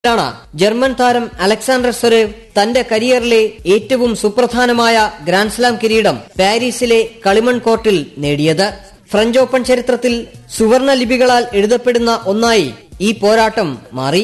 ാണ് ജർമ്മൻ താരം Alexander Zverev തന്റെ കരിയറിലെ ഏറ്റവും സുപ്രധാനമായ ഗ്രാൻഡ്സ്ലാം കിരീടം പാരീസിലെ കളിമൺ കോർട്ടിൽ നേടിയത് ഫ്രഞ്ച് ഓപ്പൺ ചരിത്രത്തിൽ സുവർണ ലിപികളാൽ എഴുതപ്പെടുന്ന ഒന്നായി ഈ പോരാട്ടം മാറി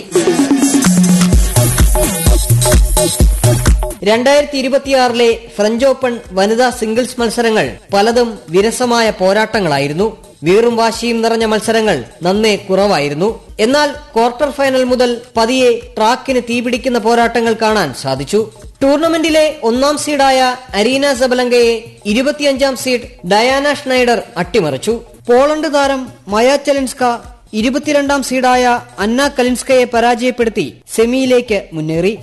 രണ്ടായിരത്തി ഇരുപത്തിയാറിലെ ഫ്രഞ്ച് ഓപ്പൺ വനിതാ സിംഗിൾസ് മത്സരങ്ങൾ പലതും വിരസമായ പോരാട്ടങ്ങളായിരുന്നു വീറും വാശിയും നിറഞ്ഞ മത്സരങ്ങൾ നന്നേ കുറവായിരുന്നു എന്നാൽ ക്വാർട്ടർ ഫൈനൽ മുതൽ പതിയെ ട്രാക്കിന് തീപിടിക്കുന്ന പോരാട്ടങ്ങൾ കാണാൻ സാധിച്ചു ടൂർണമെന്റിലെ ഒന്നാം സീഡായ അരീന സബലങ്കയെ ഇരുപത്തിയഞ്ചാം സീഡ് ഡയാന ഷ്നൈഡർ അട്ടിമറിച്ചു പോളണ്ട് താരം മയ ചെലിൻസ്ക ഇരുപത്തിരണ്ടാം സീഡായ അന്ന കലിൻസ്കയെ പരാജയപ്പെടുത്തി സെമിയിലേക്ക് മുന്നേറി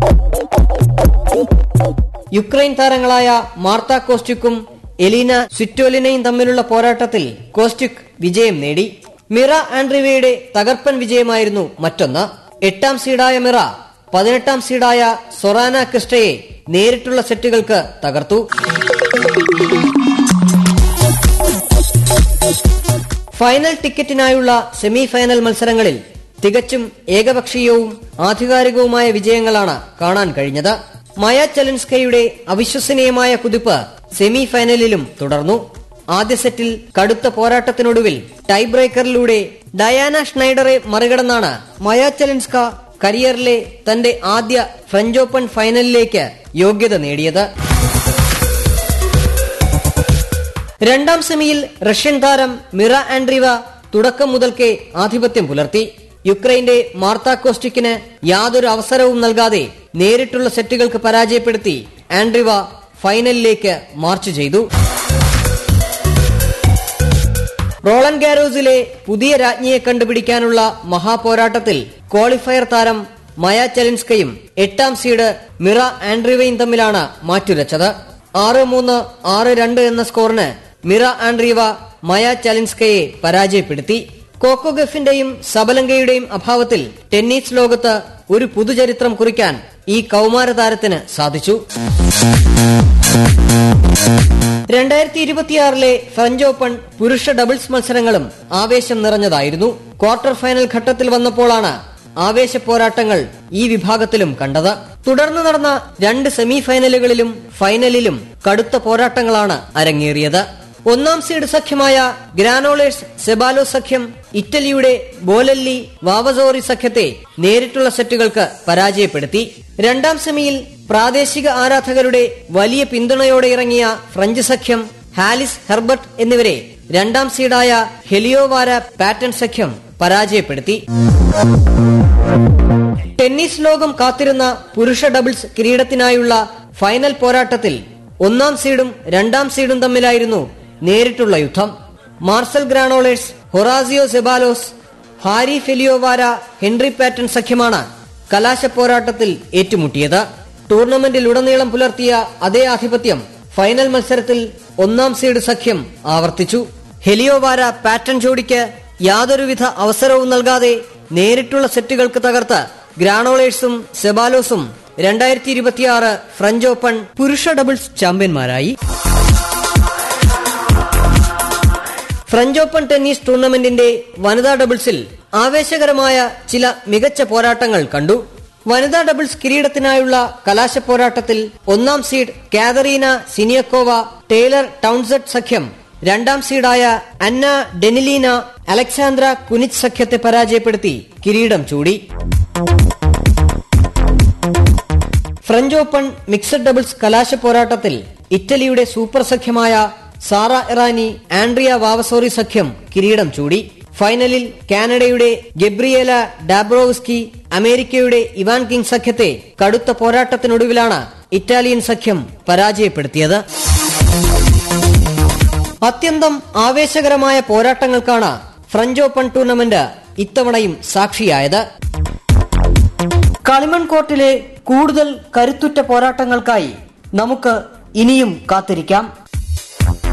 യുക്രൈൻ താരങ്ങളായ മാർത്ത കോസ്റ്റുക്കും എലീന സ്വിറ്റോലിനയും തമ്മിലുള്ള പോരാട്ടത്തിൽ കോസ്റ്റുക് വിജയം നേടി മിറ ആൻഡ്രിവയുടെ തകർപ്പൻ വിജയമായിരുന്നു മറ്റൊന്ന് എട്ടാം സീഡായ മിറ പതിനെട്ടാം സീഡായ സൊറാന ക്രിസ്റ്റയെ നേരിട്ടുള്ള സെറ്റുകൾക്ക് തകർത്തു ഫൈനൽ ടിക്കറ്റിനായുള്ള സെമി ഫൈനൽ മത്സരങ്ങളിൽ തികച്ചും ഏകപക്ഷീയവും ആധികാരികവുമായ വിജയങ്ങളാണ് കാണാൻ കഴിഞ്ഞത് മയ ചലൻസ്കയുടെ അവിശ്വസനീയമായ കുതിപ്പ് സെമി ഫൈനലിലും തുടർന്നു ആദ്യ സെറ്റിൽ കടുത്ത പോരാട്ടത്തിനൊടുവിൽ ടൈ ബ്രേക്കറിലൂടെ ഡയാന ഷ്നൈഡറെ മറികടന്നാണ് മയ ചലൻസ്ക കരിയറിലെ തന്റെ ആദ്യ ഫ്രഞ്ച് ഓപ്പൺ ഫൈനലിലേക്ക് യോഗ്യത നേടിയത് രണ്ടാം സെമിയിൽ റഷ്യൻ താരം മിറ ആൻഡ്രിവ തുടക്കം മുതൽക്കേ ആധിപത്യം പുലർത്തി യുക്രൈന്റെ മാർത്ത കോസ്റ്റിക്കിന് യാതൊരു അവസരവും നൽകാതെ നേരിട്ടുള്ള സെറ്റുകൾക്ക് പരാജയപ്പെടുത്തി ആൻഡ്രിവ ഫൈനലിലേക്ക് മാർച്ച് ചെയ്തു റോളൻ ഗാരോസിലെ പുതിയ രാജ്ഞിയെ കണ്ടുപിടിക്കാനുള്ള മഹാപോരാട്ടത്തിൽ ക്വാളിഫയർ താരം മയ ചലിൻസ്കയും എട്ടാം സീഡ് മിറ ആൻഡ്രിവയും തമ്മിലാണ് മാറ്റുരച്ചത് ആറ് മൂന്ന് ആറ് രണ്ട് എന്ന സ്കോറിന് മിറ ആൻഡ്രീവ മയ ചലിൻസ്കയെ പരാജയപ്പെടുത്തി കോക്കോ ഗഫിന്റെയും സബലങ്കയുടെയും അഭാവത്തിൽ ടെന്നീസ് ലോകത്ത് ഒരു പുതുചരിത്രം കുറിക്കാൻ ഈ കൗമാര താരത്തിന് സാധിച്ചു രണ്ടായിരത്തി ഇരുപത്തിയാറിലെ ഫ്രഞ്ച് ഓപ്പൺ പുരുഷ ഡബിൾസ് മത്സരങ്ങളും ആവേശം നിറഞ്ഞതായിരുന്നു ക്വാർട്ടർ ഫൈനൽ ഘട്ടത്തിൽ വന്നപ്പോഴാണ് ആവേശ പോരാട്ടങ്ങൾ ഈ വിഭാഗത്തിലും കണ്ടത് തുടർന്ന് നടന്ന രണ്ട് സെമി ഫൈനലുകളിലും ഫൈനലിലും കടുത്ത പോരാട്ടങ്ങളാണ് അരങ്ങേറിയത് ഒന്നാം സീഡ് സഖ്യമായ ഗ്രാനോളേഴ്സ് സെബാലോ സഖ്യം ഇറ്റലിയുടെ ബോലല്ലി വാവസോറി സഖ്യത്തെ നേരിട്ടുള്ള സെറ്റുകൾക്ക് പരാജയപ്പെടുത്തി രണ്ടാം സെമിയിൽ പ്രാദേശിക ആരാധകരുടെ വലിയ പിന്തുണയോടെ ഇറങ്ങിയ ഫ്രഞ്ച് സഖ്യം ഹാലിസ് ഹെർബർട്ട് എന്നിവരെ രണ്ടാം സീഡായ ഹെലിയോവാര പാറ്റൺ സഖ്യം പരാജയപ്പെടുത്തി ടെന്നീസ് ലോകം കാത്തിരുന്ന പുരുഷ ഡബിൾസ് കിരീടത്തിനായുള്ള ഫൈനൽ പോരാട്ടത്തിൽ ഒന്നാം സീഡും രണ്ടാം സീഡും തമ്മിലായിരുന്നു നേരിട്ടുള്ള യുദ്ധം Marcel Granollers Horacio Zeballos Harri Heliovaara Henry Patten സഖ്യമാണ് കലാശ പോരാട്ടത്തിൽ ഏറ്റുമുട്ടിയത് ടൂർണമെന്റിൽ ഉടനീളം പുലർത്തിയ അതേ ആധിപത്യം ഫൈനൽ മത്സരത്തിൽ ഒന്നാം സീഡ് സഖ്യം ആവർത്തിച്ചു ഹെലിയോവാര പാറ്റൺ ജോഡിക്ക് യാതൊരുവിധ അവസരവും നൽകാതെ നേരിട്ടുള്ള സെറ്റുകൾക്ക് തകർത്ത് ഗ്രാനോളേഴ്സും സെബാലോസും രണ്ടായിരത്തി ഇരുപത്തിയാറ് ഫ്രഞ്ച് ഓപ്പൺ പുരുഷ ഡബിൾസ് ചാമ്പ്യന്മാരായി ഫ്രഞ്ച് ഓപ്പൺ ടെന്നീസ് ടൂർണമെന്റിന്റെ വനിതാ ഡബിൾസിൽ ആവേശകരമായ ചില മികച്ച പോരാട്ടങ്ങൾ കണ്ടു വനിതാ ഡബിൾസ് കിരീടത്തിനായുള്ള കലാശ പോരാട്ടത്തിൽ ഒന്നാം seed Katerina Siniakova Taylor Townsend സഖ്യം രണ്ടാം സീഡായ അന്ന ഡെനിലീന അലക്സാന്ദ്ര കുനിച്ച് സഖ്യത്തെ പരാജയപ്പെടുത്തി കിരീടം ചൂടി ഫ്രഞ്ച് ഓപ്പൺ മിക്സഡ് ഡബിൾസ് കലാശ പോരാട്ടത്തിൽ ഇറ്റലിയുടെ സൂപ്പർ സഖ്യമായ സാറ ഇറാനി ആൻഡ്രിയ വാവസോറി സഖ്യം കിരീടം ചൂടി ഫൈനലിൽ കാനഡയുടെ ഗബ്രിയേല ഡാബ്രോവ്സ്കി അമേരിക്കയുടെ ഇവാൻ കിങ് സഖ്യത്തെ കടുത്ത പോരാട്ടത്തിനൊടുവിലാണ് ഇറ്റാലിയൻ സഖ്യം പരാജയപ്പെടുത്തിയത് അത്യന്തം ആവേശകരമായ പോരാട്ടങ്ങൾക്കാണ് ഫ്രഞ്ച് ഓപ്പൺ ടൂർണമെന്റ് ഇത്തവണയും സാക്ഷിയായത് കളിമൺ കോർട്ടിലെ കൂടുതൽ കരുത്തുറ്റ പോരാട്ടങ്ങൾക്കായി നമുക്ക് ഇനിയും കാത്തിരിക്കാം